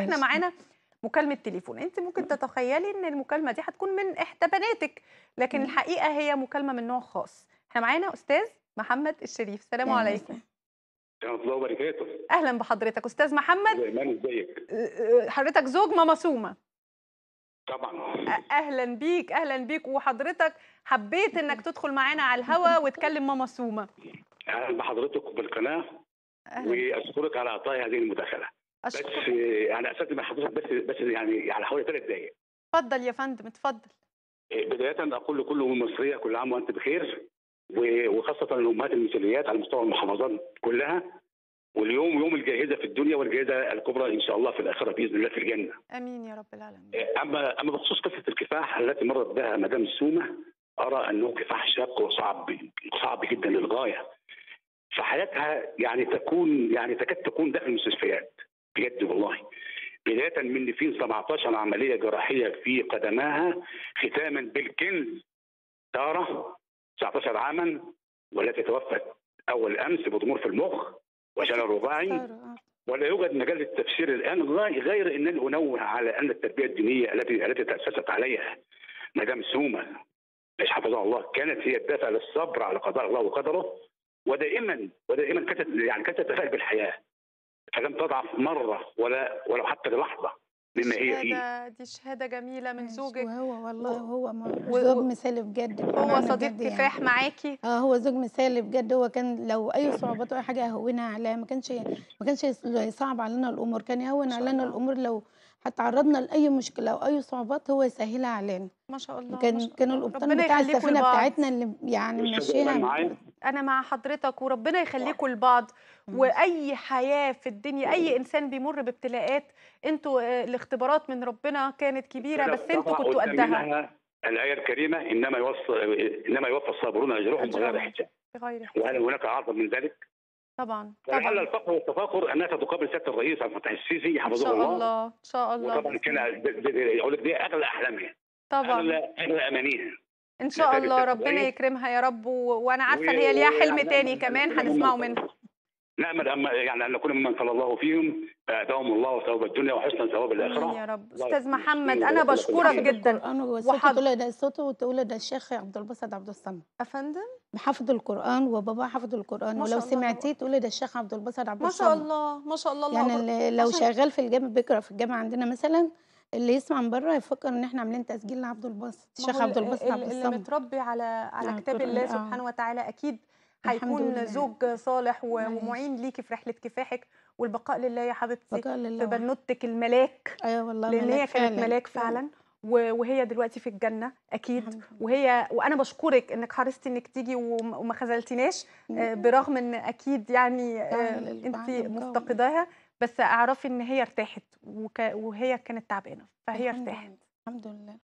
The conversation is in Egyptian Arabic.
احنا ماشي. معانا مكالمه تليفون انت ممكن تتخيلي ان المكالمهدي هتكون من احدى بناتك لكن مم. الحقيقه هي مكالمه من نوع خاص احنا معانا استاذ محمد الشريف السلام أهلاً عليكم وسهلاً. ورحمة الله وبركاته اهلا بحضرتك استاذ محمد ايمان ازيك أه، أه، حضرتك زوج ماما سومه طبعا أ- اهلا بيك اهلا بيك وحضرتك حبيت انك تدخل معانا على الهوا وتكلم ماما سومه اهلا بحضرتك بالقناه اهلا واشكرك على اعطائي هذه المداخله بس اشكرك آه، يعني استاذن من حضرتك بس بس يعني على حوالي ثلاث دقائق اتفضل يا فندم اتفضل آه، بدايه اقول لكل ام مصريه كل عام وانت بخير و- وخاصه الامهات المثاليات على مستوى المحافظات كلها واليوم يوم الجائزه في الدنيا والجائزه الكبرى ان شاء الله في الاخره باذن الله في الجنه امين يا رب العالمين آه، اما اما بخصوص قصه الكفاح التي مرت بها مدام السومه ارى انه كفاح شاق وصعب صعب جدا للغايه فحياتها يعني تكون يعني تكاد تكون داخل المستشفيات بجد والله بدايه من إن في 17 عمليه جراحيه في قدماها ختاما بالكنز ساره 19 عاما والتي توفت اول امس بضمور في المخ وشلل رباعي سارة، ولا يوجد مجال للتفسير الان غاي- غير انني انوه على ان التربيه الدينيه التي التي تاسست عليها مدام سومه مش حفظها الله كانت هي الدافع للصبر على قضاء الله وقدره ودائما ودائما كانت يعني كانت تتفائل بالحياه فلم تضعف مره ولا ولو حتى للحظه مما هي فيه شهاده دي شهاده جميله من ماشي. زوجك وهو والله هو م- و- زوج و- مثالي بجد هو بأمانة صديق بجد يعني. كفاح معاكي اه هو زوج مثالي بجد هو كان لو اي صعوبات او أي حاجه يهونها عليها ما كانش ما كانش يصعب علينا الامور كان يهون شاء علينا الله. الامور لو هتعرضنا لاي مشكله او اي صعوبات هو يسهلها علينا ما شاء الله ما كان شاء كان الله. القبطان ربنا بتاع يخليكوا السفينه لبعض. بتاعتنا اللي يعني أستاذ إيمان ماشيها معايا انا مع حضرتك وربنا يخليكوا لبعض مم. واي حياه في الدنيا اي انسان بيمر بابتلاءات انتوا آه، الاختبارات من ربنا كانت كبيره بس انتوا طبعا كنتوا قدام قدها منها الايه الكريمه انما يوفى انما يوفى الصابرون اجرهم بغير أجرهم. حساب بغير وهل هناك اعظم من ذلك؟ طبعا ولعل طبعا الفخر والتفاخر انها تقابل سياده الرئيس عبد الفتاح السيسي ان حفظه شاء الله الله ان شاء الله وطبعا كان د- د- اقول لك دي اغلى احلامها طبعا اغلى اغلى امانيها ان شاء نتائج الله التسويق. ربنا يكرمها يا رب و... وانا عارفه ان و- هي ليها حلم ويعني تاني نأمل- كمان نأمل هنسمعه ممن- منها نامل أما يعني ان نكون ممن صلى الله فيهم فاتاهم الله ثواب الدنيا وحسن ثواب امين الاخره يا رب الله استاذ يكرمك. محمد الله انا يبارك بشكرك فيك. جدا القران وصوته وحض- تقول ده صوته وتقول ده الشيخ عبد الباسط عبد الصمد افندم حافظ القران وبابا حافظ القران ما شاء ولو الله. سمعتيه تقولي ده الشيخ عبد الباسط عبد ما الصمد شاء الله ما شاء الله الله يعني أكبر. اللي لو عشان- شغال في الجامعه بيقرا في الجامعه عندنا مثلا اللي يسمع من بره يفكر ان احنا عاملين تسجيل لعبد الباسط ما الشيخ هو عبد ال- الباسط ال- عبد اللي الصمد متربي على على على كتاب القرآن، الله آه. سبحانه وتعالى اكيد الحمد هيكون لله. زوج صالح و- ماشي. ومعين ليكي في رحله كفاحك والبقاء لله يا حبيبتي بقى في لله وحده. بنوتك الملاك ايوه والله لان هي ملاك كانت ملاك فعلا و- وهي دلوقتي في الجنه اكيد الحمد لله. وهي وانا بشكرك انك حرصتي انك تيجي وم- وما خذلتنيش آه، برغم ان اكيد يعني آه، فعلا انت البعد مقاومة. مفتقداها بس اعرفي ان هي ارتاحت وك- وهي كانت تعبانه فهي الحمد ارتاحت لله. الحمد لله